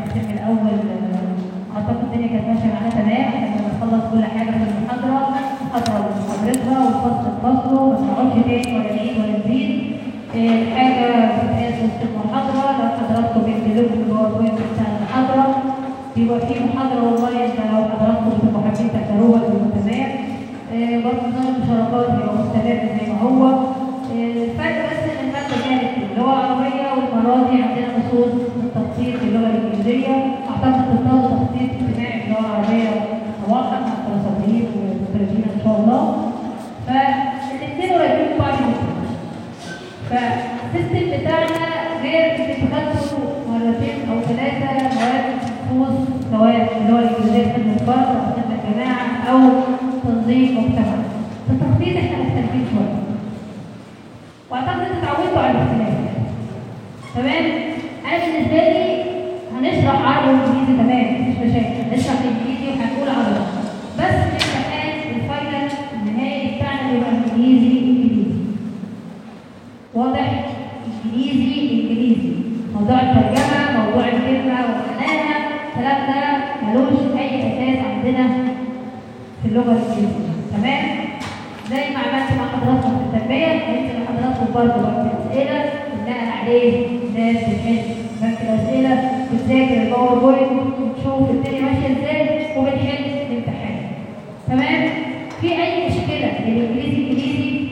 الترم الاول آه، اعتقد الدنيا كانت ماشيه معانا تمام احنا كنا بنخلص كل حاجه في المحاضره محاضره ومحاضرتها والفصل بفصله ما نقعدش تاني ولا نعيد ولا نزيد آه، الحاجه بتتقاس وسط المحاضره لو حضراتكم بينزلوا لكم الباوربوينت بتاع المحاضره بيبقى في محاضره والله انت لو حضراتكم بتبقوا حابين تحضروها بيبقى تمام آه، برضه نظام المشاركات بيبقى مستمر زي ما هو آه، الفرق بس ان الماده كانت اللغه العربيه والمره دي عندنا نصوص التخطيط باللغه الانجليزيه اعتقد تختاروا تخطيط اجتماعي باللغه العربيه مواقع مع الدراساتيين والمدرسين ان شاء الله فالاثنين قريبين من بعض جدا فالسيستم بتاعنا غير اللي بتاخدوا مرتين او ثلاثه مواد نصوص سواء اللي هو الانجليزيه خدمه الفرد او خدمه الجماعه او تنظيم مجتمع في التخطيط احنا مختلفين شويه واعتقد انتوا اتعودتوا على الاختلاف تمام انا بالنسبه لي هنشرح عربي وانجليزي تمام مفيش مشاكل هنشرح انجليزي وهنقول عربي بس الامتحان الفاينل النهائي بتاعنا بيبقى انجليزي انجليزي واضح انجليزي انجليزي موضوع الترجمه موضوع الكلمه ومعناها الكلام ده ملوش اي اساس عندنا في اللغه الانجليزيه تمام زي ما عملت مع حضراتكم في التربيه هينزل لحضراتكم برضه وقت اسئله بناء عليه ناس بتحل بنك الاسئله بتذاكر الباوربوينت وتشوف الدنيا ماشيه ازاي وبنحل الامتحان تمام في اي مشكله الانجليزي انجليزي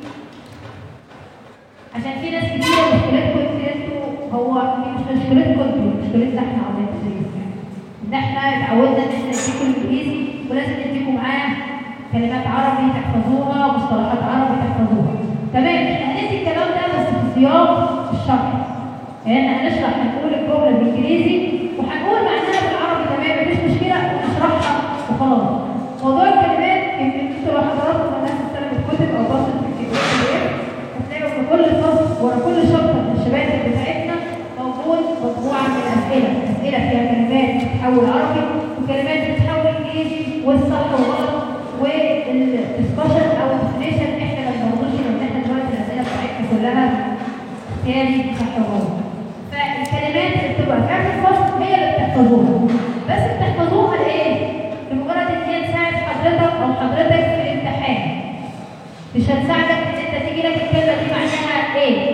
عشان في ناس كتير مشكلتكم انتوا هو مش مشكلتكم انتوا مشكلتنا احنا عاوزين ان احنا اتعودنا ان احنا نديكم الانجليزي ولازم نديكم معاه كلمات عربي تحفظوها مصطلحات عربي تحفظوها تمام احنا هندي الكلام ده بس في سياق الشرح يعني احنا هنشرح هنقول الجمله بالانجليزي وهنقول معناها بالعربي تمام مفيش مشكله ونشرحها وخلاص موضوع الكلمات يمكن انتوا لو حضراتكم الناس استلمت كتب او بصت في الكتاب هتلاقوا في كل فصل ورا كل شابتر من الشباتر بتاعتنا موجود مجموعه من الاسئله اسئله فيها كلمات بتتحول عربي وكلمات بتتحول انجليزي والصح والغلط والدسكشن او الديفينيشن احنا ما بناخدوش لان احنا دلوقتي الاسئله بتاعتنا كلها اختياري صح وغلط فالكلمات اللي بتبقى في اخر الفصل هي اللي بتحفظوها بس بتحفظوها لايه؟ لمجرد ان هي تساعد حضرتك او حضرتك في الامتحان مش هتساعدك ان انت تيجي لك الكلمه دي معناها ايه؟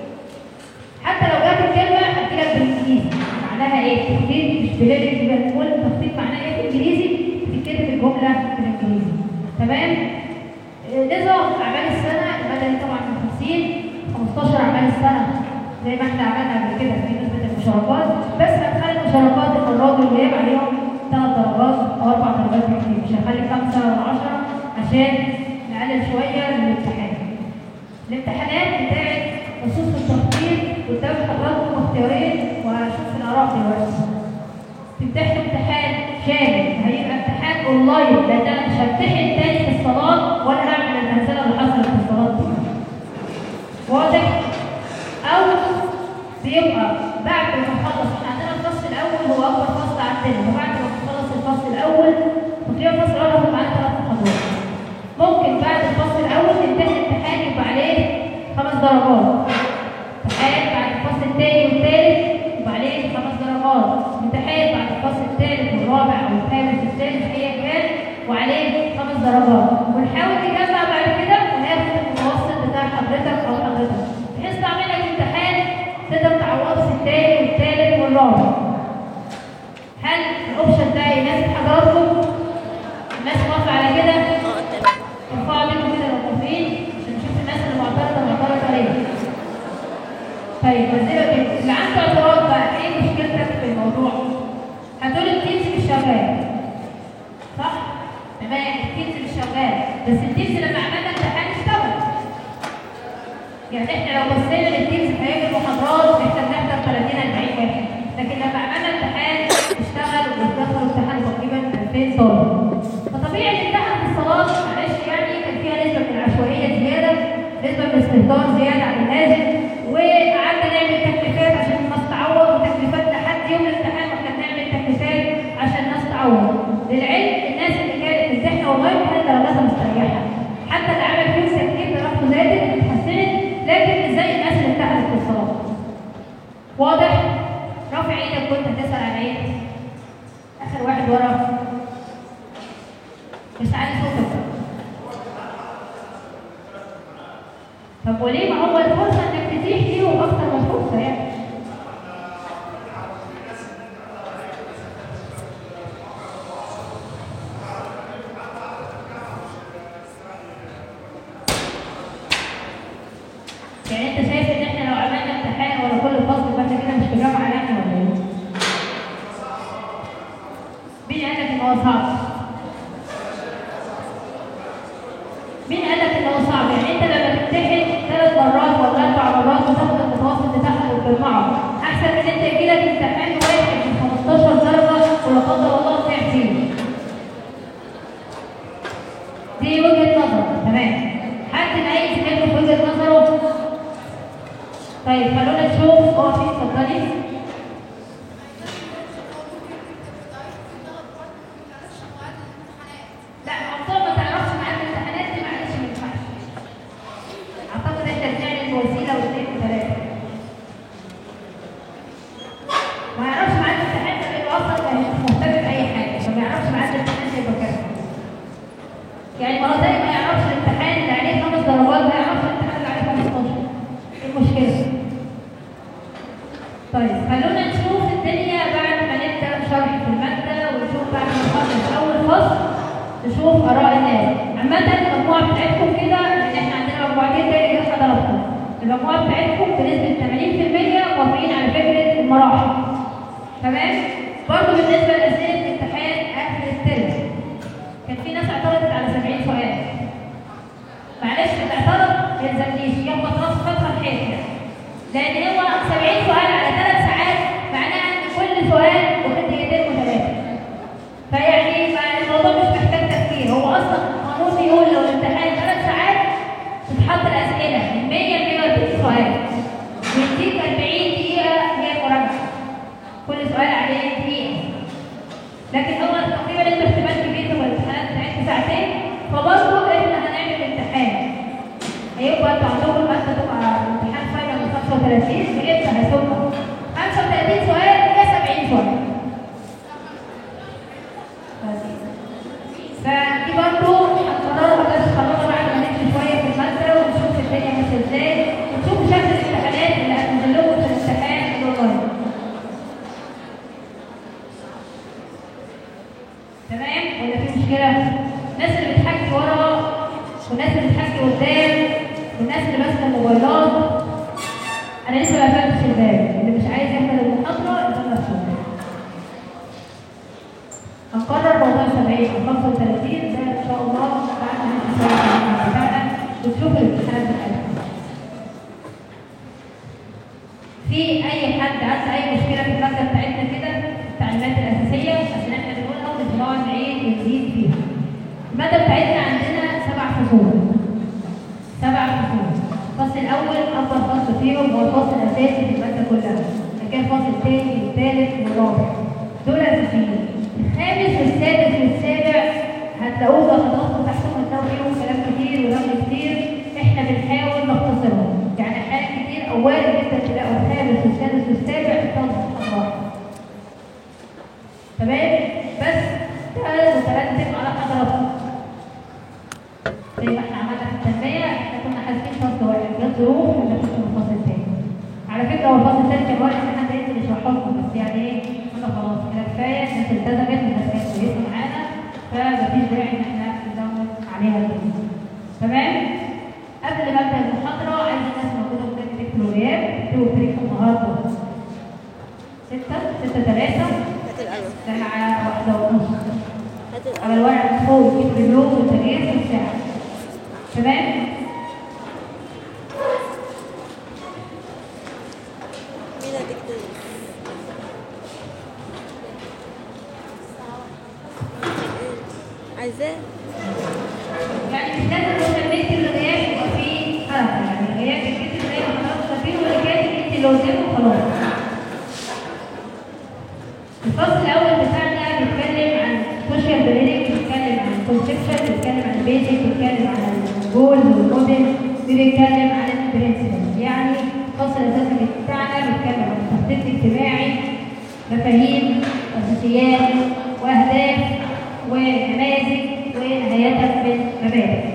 حتى لو جات الكلمه هتجيلك بالانجليزي معناها ايه؟ تخطيط مش بلاد يبقى نقول تخطيط معناه ايه بالانجليزي تكتب الجمله بالانجليزي تمام؟ آه، نظام اعمال السنه المدني طبعا من 50 15 اعمال السنه زي ما احنا عملنا قبل كده في نسبه المشاركات بس هنخلي المشاركات المره دي والغياب عليهم ثلاث درجات او اربع درجات بكتير مش هنخلي خمسه ولا 10 عشان نقلل شويه من الامتحان الامتحانات بتاعت نصوص التخطيط قدام حضراتكم اختيارين وهشوف الاراء دلوقتي تمتحنوا امتحان شامل هيبقى امتحان اونلاين لان انا مش همتحن تاني في الصالات ولا هعمل المهزله اللي حصلت في الصالات دي واضح او بيبقى بعد ما نخلص احنا عندنا الفصل الاول هو اكبر فصل عندنا وبعد ما نخلص الفصل الاول تقريبا الفصل الاول هيبقى معانا ثلاث محاضرات ممكن بعد الفصل الاول نمتحن امتحان يبقى عليه خمس درجات امتحان بعد الفصل الثاني والثالث يبقى عليه خمس درجات امتحان بعد الفصل الثالث والرابع او الخامس السادس ايا كان وعليه خمس درجات ونحاول نجمع بعد كده وناخد المتوسط بتاع حضرتك او حضرتك بحيث تعمل لك امتحان تقدر تعوضه في الثاني والثالث والرابع هل الاوبشن ده يناسب حضراتكم؟ الناس موافقه على كده؟ ارفعوا منكم كده لو موافقين عشان نشوف الناس اللي معترضه معترضه ليه. طيب وزير اللي عنده اعتراض بقى ايه مشكلتك في الموضوع؟ هتقول التيمز مش شغال. صح؟ تمام التيمز مش شغال بس التيمز لما عملنا امتحان اشتغل. يعني احنا لو بصينا للتيمز في ايام المحاضرات احنا بنحضر 30 40 واحد لكن لما عملنا امتحان اشتغل ودخلوا امتحان تقريبا 2000 طالب. فطبيعي الامتحان في الصالات معلش يعني كان فيها نسبه من العشوائيه زياده نسبه من الاستهتار زياده عن اللازم وقعدنا نعمل تكليفات عشان الناس تعوض وتكليفات لحد يوم الامتحان واحنا بنعمل تكليفات عشان الناس تعوض للعلم الناس اللي كانت بتمتحن والله كانت درجاتها مستريحه حتى اللي عمل فيه تكليف درجته زادت اتحسنت لكن مش زي الناس اللي امتحنت في الصالات واضح؟ رافع ايدك كنت هتسال على ايه؟ واحد ورا مش عارف صوتك طب وليه ما هو الفرصة انك تتيح ليهم اكتر من فرصة يعني يعني انت شايف ان احنا لو عملنا امتحان ورا كل فصل يبقى احنا كده مش في جامعه يعني ولا ايه؟ مين قال لك ان هو صعب؟ مين قال لك ان هو صعب؟ يعني انت لما تمتحن ثلاث مرات ولا اربع مرات وتاخد المتوسط بتاعك وتجمعه احسن من ان انت يجي لك امتحان واحد من 15 درجه ولا قدر الله تضيع فيه. دي وجهه نظر تمام. حد اي كتاب في وجهه نظره طيب خلونا نشوف هو فين اتفضلي لا الموضوع ما تعرفش معاك الامتحانات دي معلش ما ينفعش اعتقد احنا بنعمل وسيله واثنين وثلاثه ما يعرفش معاك الامتحان ده بيبقى اصلا مش مهتم باي حاجه فما يعرفش معاك الامتحان ده يبقى كده يعني ما هو زي ما يعرفش الامتحان اللي عليه خمس درجات ما يعرفش الامتحان اللي عليه 15 ايه المشكله؟ طيب خلونا نشوف الدنيا بعد ما نبدا شرح في الماده ونشوف بعد ما نخلص اول فصل نشوف اراء الناس عامه المجموعه بتاعتكم كده لان احنا عندنا مجموعتين تاني غير حضراتكم المجموعه بتاعتكم بنسبه 80% موافقين على فكره المراحل تمام برضه بالنسبه لاسئله امتحان اخر الترم كان في ناس اعترضت على 70 سؤال معلش اللي اعترض ما يلزمنيش يخبط راسه فتره الحيط لان هو 70 سؤال على ثلاث ساعات معناها ان كل سؤال واخد دقيقتين وثلاثه فيعني ما الموضوع مش محتاج تفكير هو اصلا القانون بيقول لو الامتحان ثلاث ساعات تتحط الاسئله من 100 ل 140 سؤال ويديك 40 دقيقه هي مراجعه كل سؤال عليه دقيقه لكن هو تقريبا انت احتمال كبير تبقى الامتحانات بتاعتك ساعتين فبرضه احنا هنعمل امتحان هيبقى انتوا عندكم الماده تبقى امتحان فاينل من 35 بيبقى هتبقى 35 سؤال يا 70 سؤال فدي برضه هنقررها بس خلاص بعد ما نمشي شويه في الماده ونشوف الدنيا ماشيه ازاي ونشوف شكل الامتحانات اللي هتنزل لكم في الامتحان الاونلاين تمام ولا في مشكله؟ الناس اللي بتحكي ورا والناس اللي بتحكي قدام والناس اللي ماسكه الموبايلات انا لسه ما فهمتش الباب اللي مش عايز يحضر المحاضره يبقى مفتوح هنقرر موضوع 70 او 35 ده ان شاء الله بعد ما نمشي شويه في المجموعة بتاعنا ونشوف الامتحانات بتاعتنا في اي حد عنده اي مشكله في الماده بتاعتنا كده التعليمات الاساسيه عشان احنا بنقولها ومش بنقعد نعيد ونزيد فيها الماده بتاعتنا عندنا سبع فصول سبع فصول الفصل الاول اكبر فصل فيهم هو الفصل الاساسي في الماده كلها كان الفصل الثاني والثالث والرابع دول اساسيين الخامس والسادس والسابع هتلاقوه ضغطات تحتهم هتلاقوا فيهم كلام كتير ولم كتير احنا بنحاول نختصرهم يعني احيانا كتير او وارد جدا تلاقوا الخامس والسادس والسابع في محاضره واحده تمام بس ده مترتب على حضراتكم زي ما احنا عملنا في التنمية احنا كنا حاسبين فصل واحد جت ظروف ولا في الفصل التاني. على فكرة هو الفصل التاني كان واحد ان حد ينزل يشرح لكم بس يعني ايه قلنا خلاص كده كفاية الناس التزمت والناس كانت كويسة معانا فمفيش داعي ان احنا نزود عليها تاني. تمام؟ قبل ما ابدا المحاضرة عايز الناس موجودة قدام تكتبوا غياب تكتبوا تاريخ النهارده ستة ستة ثلاثة هات القلم ساعة واحدة ونص هات على القلم الورق فوق يكتب اليوم والتاريخ والساعة تمام؟ مين هتكتب عايزاه يعني مش لازم كنا بنكتب الغياب يبقى فيه حركة يعني الغياب بيتكتب زي ما حضرتك شايفين واللي كاتب انت اللي قدامه خلاص الفصل الأول بتاعنا بيتكلم عن سوشيال بلاننج بيتكلم عن الكونسبشن بيتكلم عن البيزك بيتكلم عن الجولز والموديل بيتكلم عن البرنسبل يعني الفصل الأساسي بتاعنا بيتكلم عن التخطيط الاجتماعي مفاهيم أساسيات واهداف ونماذج ونهايتها بالمبادئ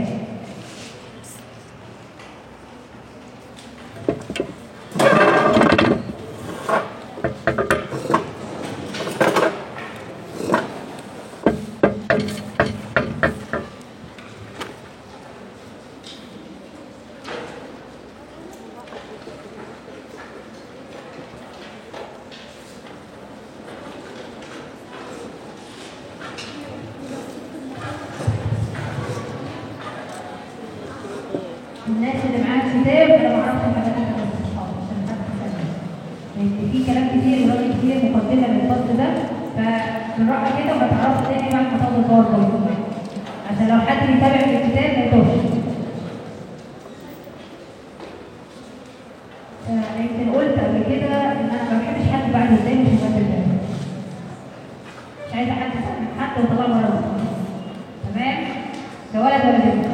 الناس اللي معاها كتاب انا ما اعرفش الحاجات اللي انا عشان حد يسألني. لان في كلام كتير وراجل كتير مقدمه للفصل ده فبالراحه كده وهتعرفوا تاني بعد ما تاخدوا الدور ده عشان لو حد بيتابع في الكتاب ما يتوهش آه، يمكن قلت قبل كده ان انا ما بحبش حد بعد ازاي مش مقدم ده مش عايزه حد يسألني حتى وطلع بره تمام ده ولد ولا بنت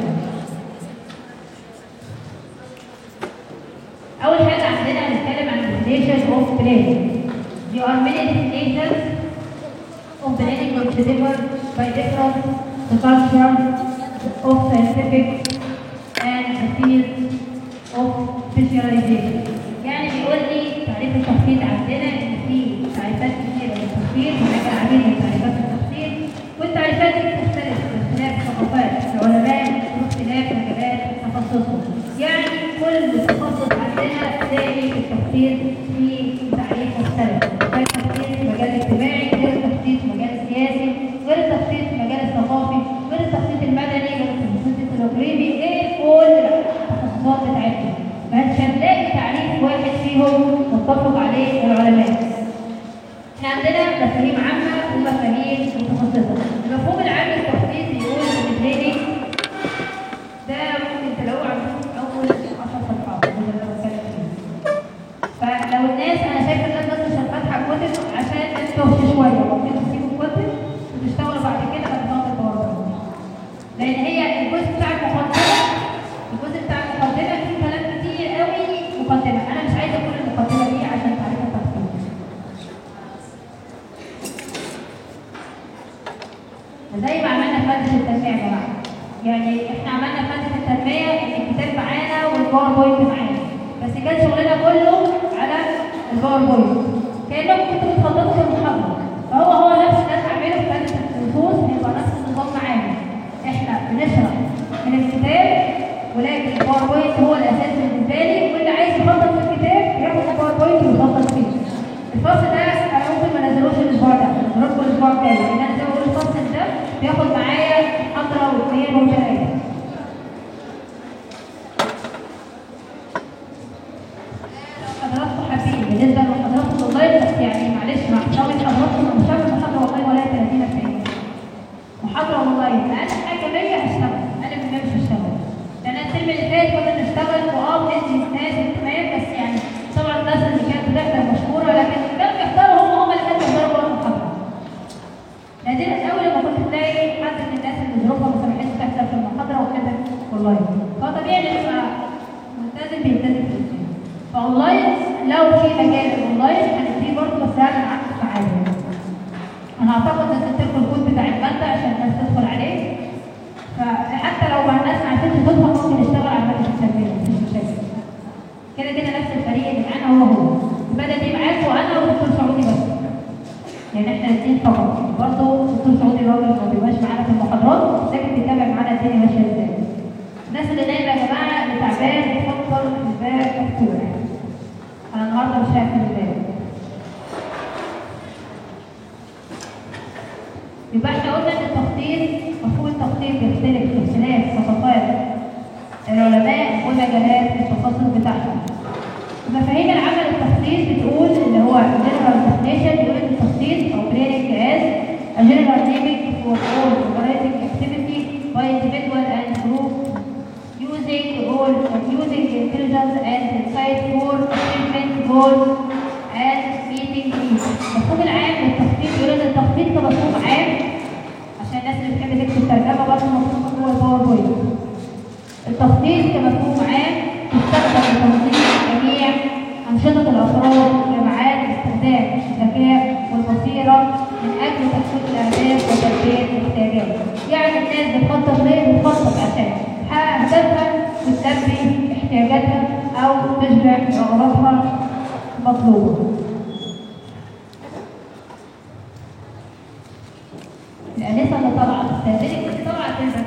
أول حاجة عندنا هنتكلم عن definition of planning. There are many definitions of planning which differ by different the culture of scientific and the field of specialization. يعني بيقول لي تعريف التخطيط عندنا إن في تعريفات كتيرة للتخطيط هناك العديد من تعريفات التخطيط والتعريفات دي بتختلف باختلاف ثقافات العلماء واختلاف مجالات تخصصهم. يعني كل تخصص عندنا تلاقي التخطيط في تعريف مختلف غير التخطيط في المجال الاجتماعي غير التخطيط في المجال السياسي غير التخطيط في المجال الثقافي غير التخطيط المدني غير التخطيط الاقليمي غير كل التخصصات بتاعتهم مش هنلاقي تعريف واحد فيهم متفق عليه العلماء احنا عندنا مفاهيم عامة ومفاهيم متخصصة المفهوم العام للتخطيط بيقول ان البلاننج ده ممكن تلاقوه عندكم في اول 10 صفحات ده اللي انا بتكلم فيه فلو الناس انا شايفه ان الناس مش فاتحه الكتب عشان تتوهش شويه ممكن تسيبوا الكتب وتشتغلوا بعد كده بعد ما تتوضوا لان هي الجزء بتاع المقدمه الجزء بتاع المقدمه فيه كلام كتير قوي مقدمه انا مش عايزه كل المقدمه دي عشان تعريف التخطيط زي ما عملنا في ماده التنميه يا جماعه يعني احنا عملنا في ماده التنميه الكتاب معانا والباوربوينت معانا بس كان شغلنا كله على الباوربوينت كانكم كنتوا بتخططوا في المحاضره فهو هو نفس اللي انا هعمله في ماده النصوص هيبقى نفس النظام معانا احنا بنشرح من الكتاب ولكن الباوربوينت هو الاساس بالنسبه لي واللي عايز يخطط في الكتاب ياخد الباوربوينت ويخطط فيه الفصل ده انا ممكن ما نزلوش الاسبوع ده نروح الاسبوع الجاي لان انا زي ما بقول الفصل ده بياخد معايا محاضره واثنين وثلاثه حضراتكم حابين بالنسبه لحضراتكم اونلاين بس يعني معلش مع احترامي لحضراتكم مش هعمل محاضره والله ولا 30 40 محاضره اونلاين اقل حاجه 100 هشتغل اقل من 100 مش هشتغل لان الترم اللي فات كنا بنشتغل واه بندي ناس اهتمام بس يعني طبعا الناس اللي كانت بتحضر مشهوره لكن اللي كانوا بيحضروا هم هم اللي كانوا بيحضروا بره المحاضره نادرا قوي لما كنت تلاقي حد من الناس اللي ظروفها ما سمحتش تحضر في المحاضره وحضر اونلاين فطبيعي اللي يبقى ملتزم بيلتزم في الدين فاونلاين لو في مجال اونلاين هنديه برضه بس هعمل عقد معايا انا اعتقد ان اديتكم الكود بتاع الماده عشان الناس تدخل عليه فحتى لو مع الناس ما عرفتش تدخل ممكن نشتغل على ماده التنميه مفيش مشاكل كده كده نفس الفريق اللي معانا هو هو الماده دي معاكم انا والدكتور سعودي بس يعني احنا الاثنين فقط برضه الدكتور سعودي راجل ما بيبقاش معانا في المحاضرات لكن بيتابع معانا الدنيا ماشيه ازاي الناس اللي نايمه يا جماعه اللي تعبان بتفكر الباب مفتوح انا النهارده مش هقفل الباب يبقى احنا قلنا ان التخطيط مفهوم التخطيط بيختلف باختلاف ثقافات العلماء ومجالات التخصص بتاعهم المفاهيم العامة للتخطيط بتقول اللي هو general definition بيقول ان التخطيط او planning as a general naming for all operating activity by individual and group using goal using intelligence and insight for achievement goals and meeting needs. المفهوم العام للتخطيط بيقول ان التخطيط كمفهوم عام عشان الناس اللي بتحب تكتب ترجمة برضه مكتوبة جوه الباوربوينت. التخطيط كمفهوم عام يستخدم لتنظيم جميع أنشطة الأفراد والجماعات باستخدام الذكاء بتخطط ليه بتخطط عشان تحقق هدفها وتلبي احتياجاتها او تشبع رغباتها المطلوبه الانسه اللي طالعه تستهدفك انت طالعه تنزل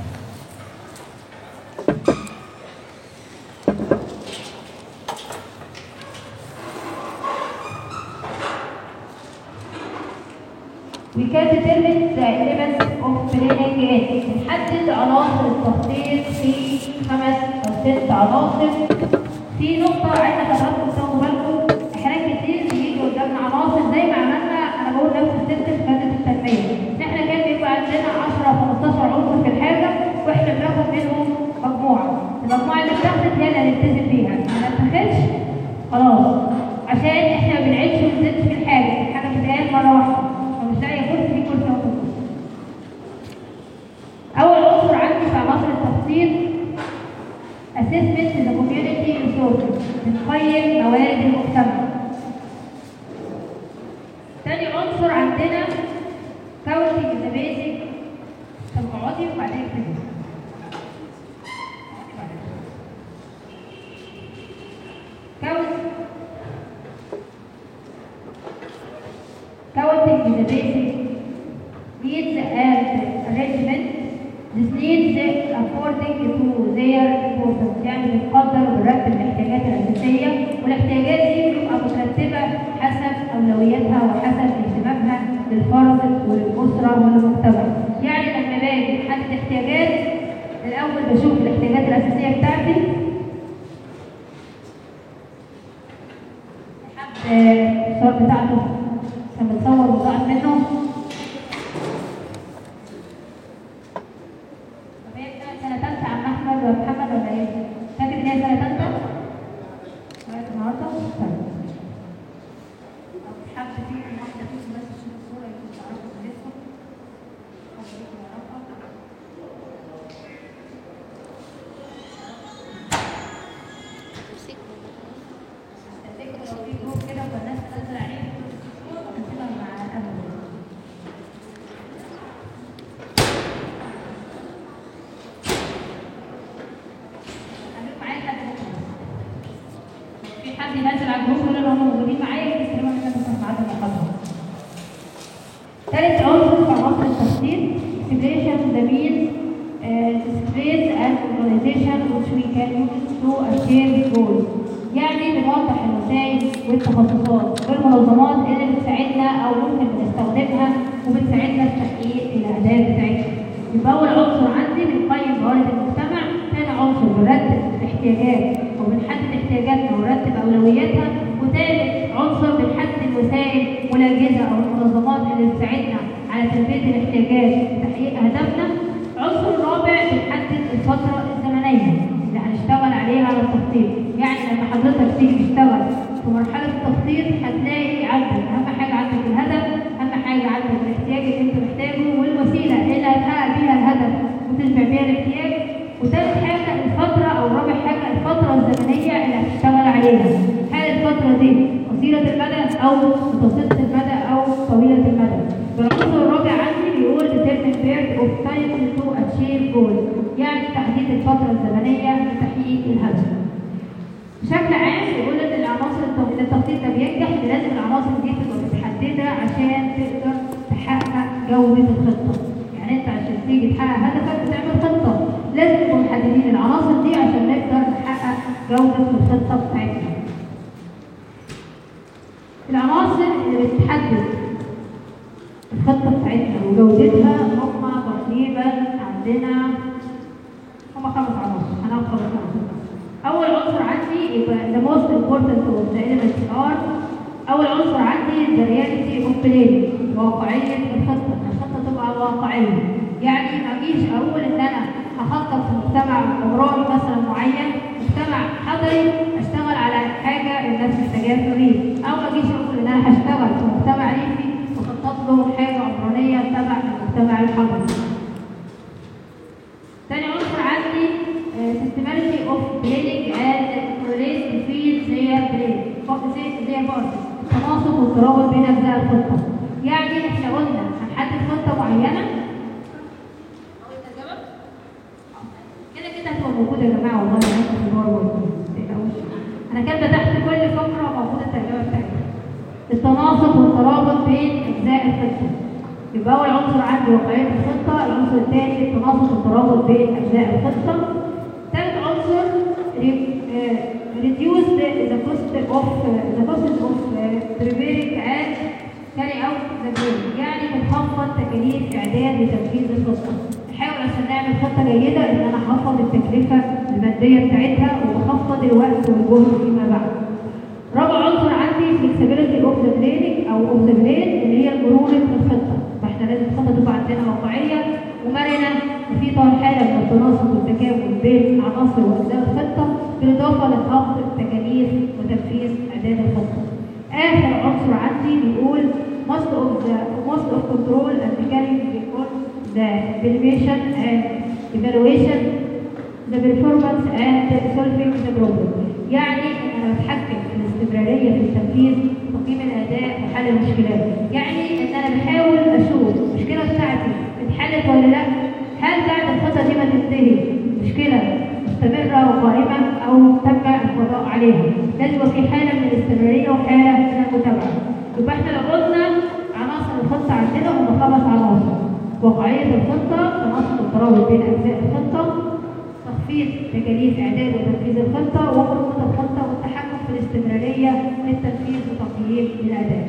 We can determine the elements of planning it. نحدد عناصر التخطيط في خمس أو ست عناصر. في نقطة عايزة حضراتكم تاخدوا بالكم أحيانا كتير بيجي قدامنا عناصر زي ما عملنا أنا بقول نفس الست في خانة التنمية. إن إحنا كان بيبقى عندنا 10 15 عنصر في الحاجة وإحنا بناخد منهم مجموعة. المجموعة اللي اتاخدت هي اللي هنلتزم بيها. ما نتاخدش خلاص عشان إحنا ما بنعيدش ونزيدش في الحاجة. الحاجة بتتقال مرة واحدة. فمش لاقي كرسي في كرسي واحد. أول عنصر عندي في عناصر التخطيط assessment the community resources بنقيم موارد المجتمع. تاني عنصر عندنا counting the basic طب اقعدي وبعدين اكتبي. count counting the basic needs and arrangement This needs according to their importance يعني بنقدر ونرتب الاحتياجات الأساسية والاحتياجات دي بتبقى مترتبة حسب أولوياتها وحسب اهتمامها للفرد وللأسرة وللمجتمع. يعني لما باجي أحدد احتياجات الأول بشوف الاحتياجات الأساسية بتاعتي آه، الصور بتاعته كان متصور وضاعت منه طب هي بتاعت سنة تالتة عم أحمد ولا محمد ولا إيه؟ فاكر إن هي سنة تالتة؟ لغاية النهاردة؟ طيب. طب حد فيكم واحدة فيكم بس تشوف الصورة يكون تعرفوا اسمكم؟ حد فيكم يعرفها؟ أفتكر لو في جروب كده فالناس تنزل عليه هنسيبها مع الأمل. خليكم معايا لحد بكرة. في حد ينزل على الجروب يقول ان هم موجودين معايا يستلموا مننا بس ميعاد المحاضرة. ثالث عنصر في عناصر التخطيط integration of the means uh, displays and organization which we can use to achieve goals. يعني بنوضح الوسائل والتخصصات والمنظمات اللي بتساعدنا او ممكن بنستخدمها وبتساعدنا في تحقيق الاهداف بتاعتنا. يبقى اول عنصر عندي بنقيم موارد المجتمع، ثاني عنصر بنرتب الاحتياجات او بنحدد احتياجاتنا ونرتب اولوياتها، وثالث عنصر بنحدد الوسائل والاجهزه او المنظمات اللي بتساعدنا على تلبيه الاحتياجات وتحقيق اهدافنا. العنصر الرابع بنحدد الفتره الزمنيه اللي هنشتغل عليها على التخطيط، يعني لما حضرتك تيجي تشتغل في مرحله التخطيط هتلاقي عندك اهم حاجه عندك الهدف، اهم حاجه عندك الاحتياج اللي انت محتاجه والوسيله اللي هتحقق بيها الهدف وتشبع بيها الاحتياج، وثالث حاجه الفتره او رابع حاجه الفتره الزمنيه اللي هتشتغل عليها. هل الفتره دي قصيره المدى او متوسطه المدى او طويله المدى؟ العنصر الرابع عندي بيقول determine period of time to achieve goal يعني تحديد الفترة الزمنية لتحقيق الهدف. بشكل عام بيقول ان العناصر التخ- التخطيط ده بينجح إن لازم العناصر دي تبقى متحددة عشان تقدر تحقق جودة الخطة. يعني انت عشان تيجي تحقق هدفك بتعمل خطة، لازم نكون محددين العناصر دي عشان نقدر نحقق جودة الخطة بتاعتنا. العناصر اللي بتحدد الخطة بتاعتنا وجودتها هم تقريبا عندنا هم خمس عناصر هناخد خمس عناصر أول عنصر عندي يبقى the most important of the elements are أول عنصر عندي the reality of planning واقعية الخطة الخطة تبقى واقعية يعني ما أجيش أقول إن أنا هخطط في مجتمع عمراني مثلا معين مجتمع حضري أشتغل على حاجة الناس محتاجاها في الريف أو ما أجيش أقول إن أنا هشتغل في مجتمع ريفي وأخطط له حاجة عمرانية تبع المجتمع الحضري تاني عنصر عندي uh, systematic of planning and correlate between their plan their parts التناسق والترابط بين أجزاء الخطة يعني احنا قلنا هنحدد خطة معينة التناسق والترابط بين اجزاء الخطه يبقى اول عنصر عندي واقعيه الخطه العنصر الثاني التناسق والترابط بين اجزاء الخطه ثالث عنصر reduce the, the cost of the cost of preparing and carry out the plan يعني بنخفض تكاليف اعداد وتنفيذ الخطه نحاول عشان نعمل خطه جيده ان انا اخفض التكلفه الماديه بتاعتها واخفض الوقت والجهد فيما بعد رابع عنصر عندي flexibility of the planning او of the plan اللي هي المرونه في الخطه فاحنا لازم الخطه تبقى عندنا واقعيه ومرنه وفي طبعا حاله من التناسق والتكامل بين عناصر واجزاء الخطه بالاضافه لخفض تكاليف وتنفيذ اعداد الخطه. اخر عنصر عندي بيقول most of the most of control and carrying record the evaluation and evaluation the performance and solving the problem يعني ان انا بتحكم في الاستمراريه في التنفيذ تقييم الاداء وحل المشكلات يعني ان انا بحاول اشوف المشكله بتاعتي اتحلت ولا لا هل بعد الخطه دي ما تنتهي مشكله مستمره وقائمه او تم القضاء عليها لازم يبقى في حاله من الاستمراريه وحاله من المتابعه يبقى احنا لو قلنا عناصر الخطه عندنا هم خمس عناصر واقعيه الخطه تناسق الترابط بين اجزاء الخطه تخفيض تكاليف اعداد وتنفيذ الخطه وخطه الخطه والتحكم في الاستمراريه للتنفيذ وتقييم الاداء.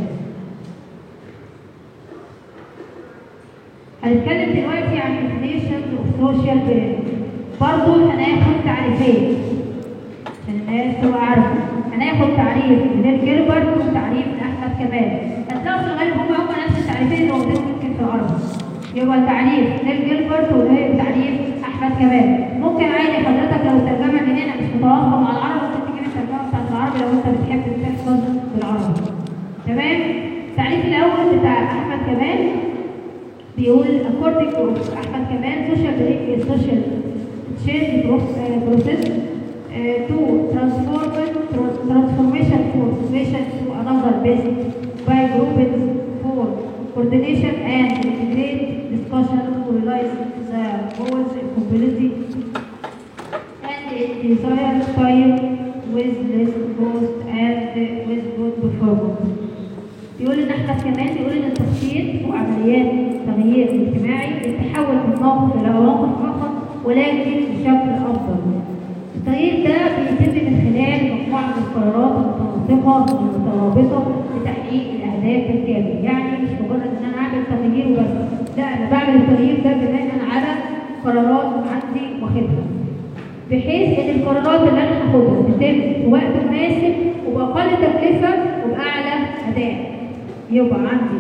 هنتكلم دلوقتي عن definitions of social planning. برضه هناخد تعريفين عشان الناس تبقى عارفه. هناخد تعريف من جيلبرت وتعريف من احمد كمال. هتلاقوا في الغالب هم هم نفس التعريفين اللي موجودين ممكن في العربي. يبقى تعريف نيل جيلبرت وتعريف احمد كمال ممكن عادي حضرتك لو الترجمه اللي هنا مش متوافقه مع العربي ممكن تجيب الترجمه بتاعت العربي لو انت بتحب تحفظ بالعربي تمام التعريف الاول بتاع احمد كمال بيقول according to احمد كمال social belief social change process uh, to transform transformation from situation to another based by groupings for coordination and integrate discussion to realize the goals and compatibility and desired time with less cost and with good performance. يقول ان احمد كمان بيقول ان التخطيط هو عمليات تغيير اجتماعي للتحول من موقف الى موقف اخر ولكن بشكل افضل. التغيير ده بيتم من خلال مجموعه من القرارات المتناسقه والمترابطه لتحقيق الاهداف بالكامل، يعني مش مجرد ان انا اعمل تغيير وبس، لا انا بعمل التغيير ده بناء على قرارات عندي واخدها. بحيث ان القرارات اللي انا هاخدها تتم في وقت مناسب وباقل تكلفه وباعلى اداء. يبقى عندي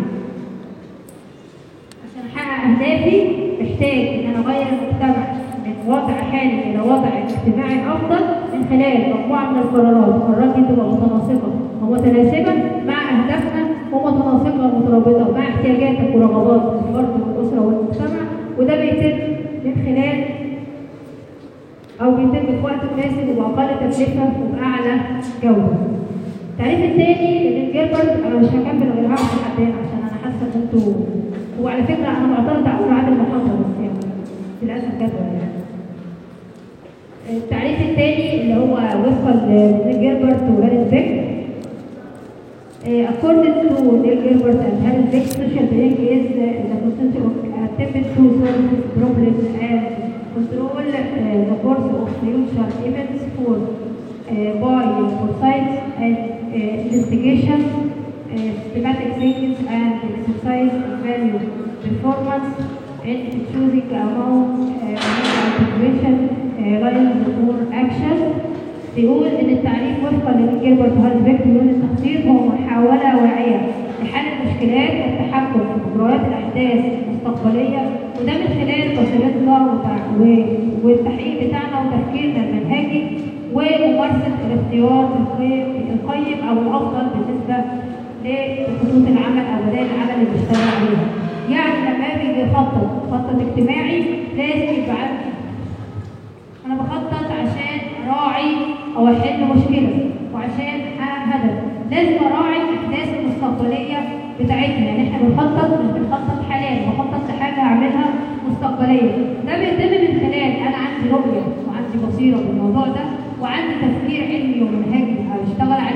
عشان احقق اهدافي محتاج ان انا اغير المجتمع من وضع حالي الى وضع اجتماعي افضل من خلال مجموعه من القرارات، القرارات دي تبقى متناسقه ومتناسبه مع اهدافنا ومتناسقه ومترابطه مع احتياجاتك ورغبات الفرد والاسره والمجتمع وده بيتم من خلال او بيتم في وقت مناسب وباقل تكلفه وباعلى جوده. التعريف الثاني للجيربرد انا مش هكمل غير هعمل حدين عشان انا حاسه ان انتوا وعلى فكره انا معترضه على ميعاد المحاضره بس يعني للاسف جدول يعني. التعريف الثاني اللي هو وفقا لجيربرت وهاريس بيك according to Neil Gilbert and Harris Beck, social being is uh, the process of attempting to solve problems and control uh, the course of future events for uh, by foresight and uh, investigation, uh, systematic thinking and exercise value performance in choosing among uh, motivation uh, lines for action. بيقول ان التعريف وفقا لجيلبرت هارزبيك بيقول ان التخطيط هو محاوله واعيه لحل المشكلات والتحكم في مجريات الاحداث المستقبليه وده من خلال بصيرتنا والتحقيق بتاعنا وتفكيرنا المنهجي وممارسه الاختيار القيم او الافضل بالنسبه لخطوط العمل او بدائل العمل اللي بيشتغل عليها. يعني لما باجي اخطط خطط اجتماعي لازم يبقى عندي انا بخطط عشان اراعي او احل مشكله وعشان احقق هدف لازم اراعي الاحداث المستقبليه بتاعتنا يعني احنا بنخطط مش بنخطط حاليا بخطط لحاجه اعملها مستقبليه ده بيتم من خلال انا عندي رؤيه وعندي بصيره بالموضوع ده وعندي تفكير علمي ومنهجي اشتغل عليه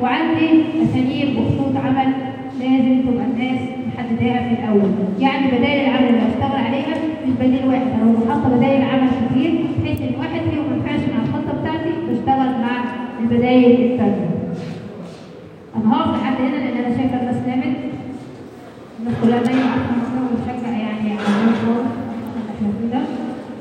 وعندي اساليب وخطوط عمل لازم تبقى الناس محدداها في الاول يعني بدائل العمل اللي هشتغل عليها مش بديل واحد انا لو حاطه بدائل عمل كتير بحيث ان واحد فيهم ما ينفعش مع الخطه بتاعتي بشتغل مع البدائل الثانيه انا هقف لحد هنا لان انا شايفه الناس نامت الناس كلها نايمه عارفه الموضوع وبتشجع يعني على الموضوع اللي احنا فيه ده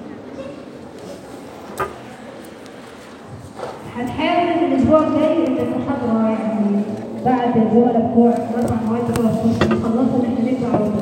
هنحاول الاسبوع الجاي ان المحاضره يعني بعد الزملاء بتوع الاربع مواد بتوع الصبح يخلصوا ان احنا نبدا على